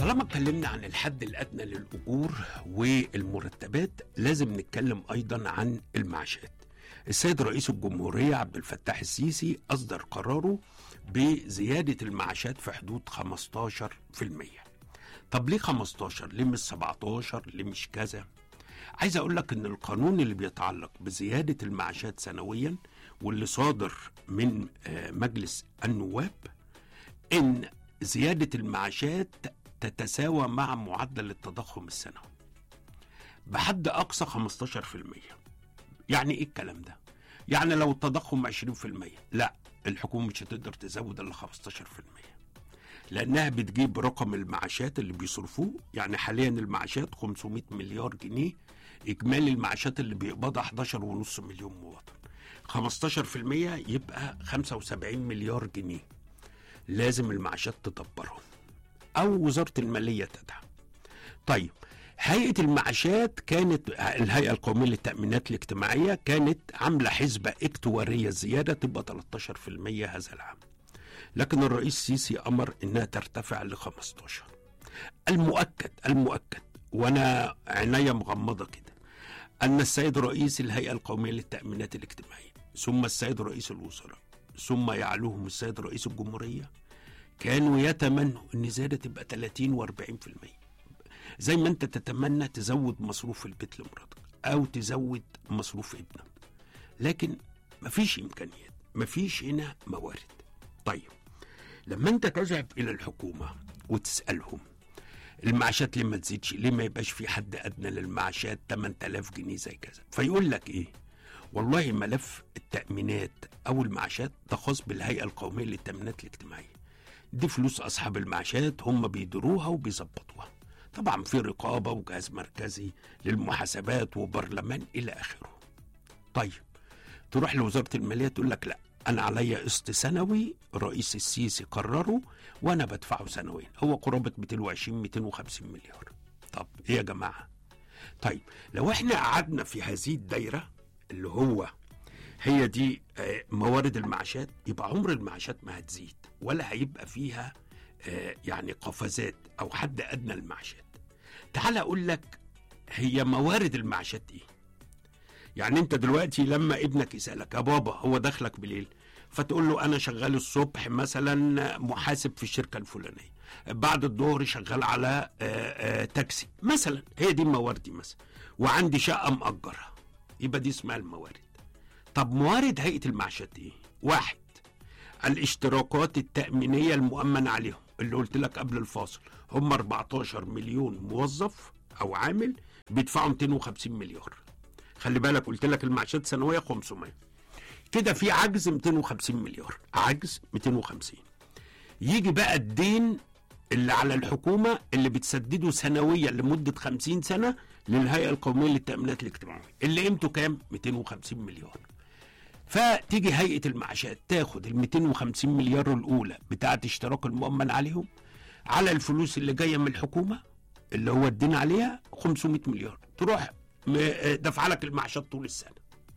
طالما اتكلمنا عن الحد الادنى للاجور والمرتبات لازم نتكلم ايضا عن المعاشات السيد رئيس الجمهوريه عبد الفتاح السيسي اصدر قراره بزياده المعاشات في حدود 15% طب ليه 15 ليه مش 17 ليه مش كذا عايز اقول لك ان القانون اللي بيتعلق بزياده المعاشات سنويا واللي صادر من آه، مجلس النواب ان زياده المعاشات تتساوى مع معدل التضخم السنوي بحد اقصى 15% يعني ايه الكلام ده يعني لو التضخم 20% لا الحكومه مش هتقدر تزود الا 15% لانها بتجيب رقم المعاشات اللي بيصرفوه يعني حاليا المعاشات 500 مليار جنيه اجمالي المعاشات اللي بيقبضها 11.5 مليون مواطن 15% يبقى 75 مليار جنيه لازم المعاشات تدبرهم او وزاره الماليه تدعم طيب هيئه المعاشات كانت الهيئه القوميه للتامينات الاجتماعيه كانت عامله حسبه اكتواريه زياده تبقى 13% هذا العام لكن الرئيس السيسي امر انها ترتفع ل 15 المؤكد المؤكد وانا عينيا مغمضه كده ان السيد رئيس الهيئه القوميه للتامينات الاجتماعيه ثم السيد رئيس الوزراء ثم يعلوهم السيد رئيس الجمهوريه كانوا يتمنوا ان زياده تبقى 30 و40% زي ما انت تتمنى تزود مصروف البيت لمراتك او تزود مصروف ابنك لكن مفيش امكانيات مفيش هنا موارد طيب لما انت تذهب الى الحكومه وتسالهم المعاشات ليه ما تزيدش ليه ما يبقاش في حد ادنى للمعاشات 8000 جنيه زي كذا فيقول لك ايه والله ملف التامينات او المعاشات ده خاص بالهيئه القوميه للتامينات الاجتماعيه دي فلوس اصحاب المعاشات هم بيديروها وبيظبطوها طبعا في رقابه وجهاز مركزي للمحاسبات وبرلمان الى اخره طيب تروح لوزاره الماليه تقول لك لا انا عليا قسط سنوي رئيس السيسي قرره وانا بدفعه سنويا هو قرابه 220 250 مليار طب ايه يا جماعه طيب لو احنا قعدنا في هذه الدايره اللي هو هي دي آه، موارد المعاشات يبقى عمر المعاشات ما هتزيد ولا هيبقى فيها آه، يعني قفزات او حد ادنى المعاشات تعال اقول لك هي موارد المعاشات ايه يعني انت دلوقتي لما ابنك يسالك يا بابا هو دخلك بالليل فتقول له انا شغال الصبح مثلا محاسب في الشركه الفلانيه بعد الظهر شغال على آه، آه، تاكسي مثلا هي دي مواردي مثلا وعندي شقه مأجرها يبقى دي اسمها الموارد طب موارد هيئه المعاشات ايه واحد الاشتراكات التأمينية المؤمن عليهم اللي قلت لك قبل الفاصل هم 14 مليون موظف أو عامل بيدفعوا 250 مليار خلي بالك قلت لك المعاشات سنوية 500 كده في عجز 250 مليار عجز 250 يجي بقى الدين اللي على الحكومة اللي بتسدده سنويا لمدة 50 سنة للهيئة القومية للتأمينات الاجتماعية اللي قيمته كام؟ 250 مليار فتيجي هيئه المعاشات تاخد ال 250 مليار الاولى بتاعه اشتراك المؤمن عليهم على الفلوس اللي جايه من الحكومه اللي هو الدين عليها 500 مليار تروح م- دافعه لك المعاشات طول السنه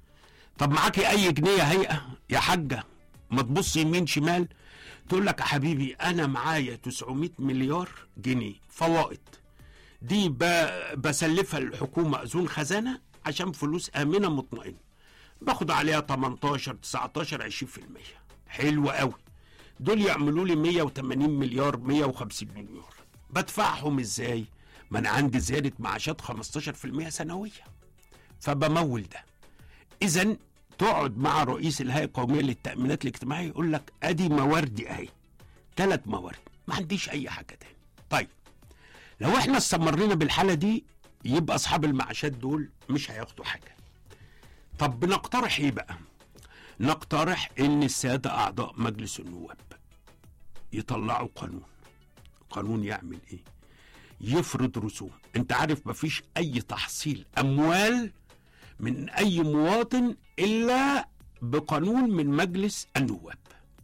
طب معاكي اي جنيه يا هيئه يا حاجه ما تبص يمين شمال تقول لك يا حبيبي انا معايا 900 مليار جنيه فوائد دي ب- بسلفها للحكومه اذون خزانه عشان فلوس امنه مطمئنه باخد عليها 18 19 20% حلو قوي دول يعملوا لي 180 مليار 150 مليار بدفعهم ازاي ما انا عندي زياده معاشات 15% سنويه فبمول ده اذا تقعد مع رئيس الهيئه القوميه للتامينات الاجتماعيه يقول لك ادي مواردي اهي ثلاث موارد ما عنديش اي حاجه تاني طيب لو احنا استمرينا بالحاله دي يبقى اصحاب المعاشات دول مش هياخدوا حاجه طب بنقترح ايه بقى نقترح ان الساده اعضاء مجلس النواب يطلعوا قانون قانون يعمل ايه يفرض رسوم انت عارف مفيش اي تحصيل اموال من اي مواطن الا بقانون من مجلس النواب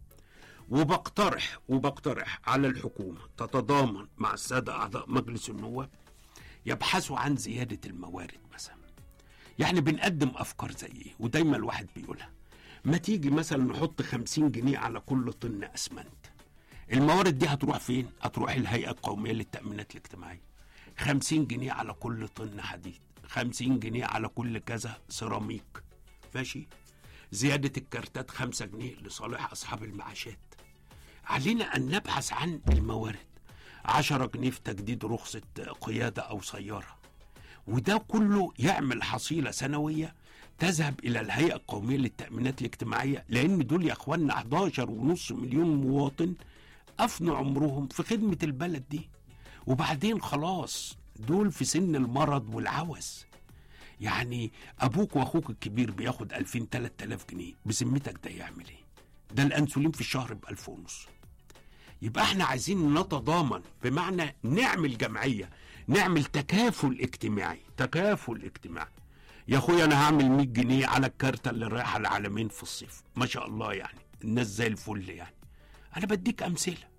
وبقترح وبقترح على الحكومه تتضامن مع الساده اعضاء مجلس النواب يبحثوا عن زياده الموارد مثلا يعني بنقدم افكار زي ايه ودايما الواحد بيقولها ما تيجي مثلا نحط خمسين جنيه على كل طن اسمنت الموارد دي هتروح فين هتروح الهيئه القوميه للتامينات الاجتماعيه 50 جنيه على كل طن حديد 50 جنيه على كل كذا سيراميك ماشي زياده الكارتات 5 جنيه لصالح اصحاب المعاشات علينا ان نبحث عن الموارد 10 جنيه في تجديد رخصه قياده او سياره وده كله يعمل حصيله سنويه تذهب الى الهيئه القوميه للتامينات الاجتماعيه لان دول يا اخوانا 11 ونص مليون مواطن افنوا عمرهم في خدمه البلد دي وبعدين خلاص دول في سن المرض والعوز يعني ابوك واخوك الكبير بياخد 2000 3000 جنيه بذمتك ده يعمل ايه ده الانسولين في الشهر ب 1000 ونص يبقى احنا عايزين نتضامن بمعنى نعمل جمعيه نعمل تكافل اجتماعي تكافل اجتماعي يا اخويا انا هعمل 100 جنيه على الكارتة اللي رايحه العالمين في الصيف ما شاء الله يعني الناس زي الفل يعني انا بديك امثله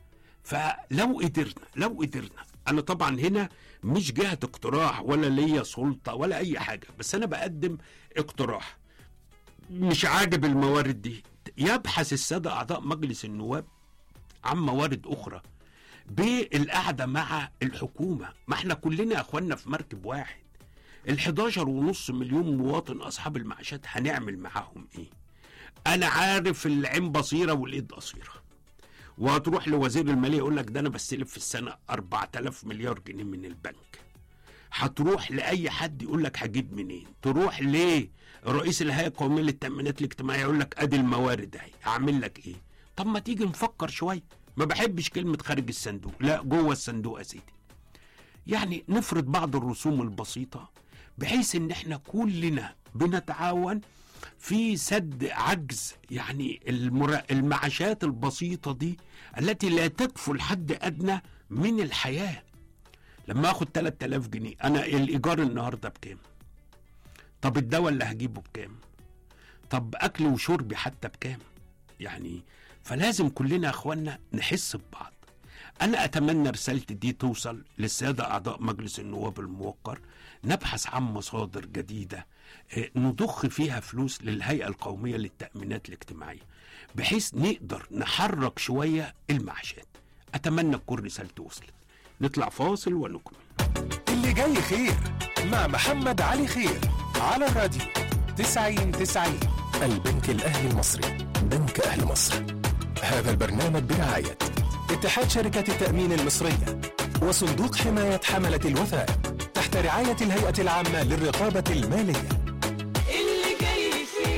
فلو قدرنا لو قدرنا انا طبعا هنا مش جهه اقتراح ولا ليا سلطه ولا اي حاجه بس انا بقدم اقتراح مش عاجب الموارد دي يبحث الساده اعضاء مجلس النواب عن موارد اخرى بالقعده مع الحكومه ما احنا كلنا يا اخوانا في مركب واحد ال 11 ونص مليون مواطن اصحاب المعاشات هنعمل معاهم ايه انا عارف العين بصيره والايد قصيره وهتروح لوزير الماليه يقول لك ده انا بستلف في السنه 4000 مليار جنيه من البنك هتروح لاي حد يقول لك هجيب منين تروح ليه رئيس الهيئه القوميه للتامينات الاجتماعيه يقول لك ادي الموارد اهي اعمل لك ايه طب ما تيجي نفكر شويه ما بحبش كلمه خارج الصندوق لا جوه الصندوق يا سيدي يعني نفرض بعض الرسوم البسيطه بحيث ان احنا كلنا بنتعاون في سد عجز يعني المرا... المعاشات البسيطة دي التي لا تكفل الحد أدنى من الحياة لما أخد 3000 جنيه أنا الإيجار النهاردة بكام طب الدواء اللي هجيبه بكام طب أكل وشربي حتى بكام يعني فلازم كلنا يا أخوانا نحس ببعض أنا أتمنى رسالتي دي توصل للسادة أعضاء مجلس النواب الموقر نبحث عن مصادر جديدة نضخ فيها فلوس للهيئة القومية للتأمينات الاجتماعية بحيث نقدر نحرك شوية المعاشات أتمنى تكون رسالتي وصلت نطلع فاصل ونكمل اللي جاي خير مع محمد علي خير على الراديو 90 90 البنك الأهلي المصري بنك أهل مصر هذا البرنامج برعاية اتحاد شركات التأمين المصرية وصندوق حماية حملة الوثائق تحت رعاية الهيئة العامة للرقابة المالية اللي جاي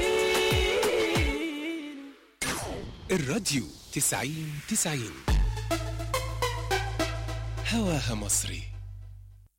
فيه الراديو 90 90 هواها مصري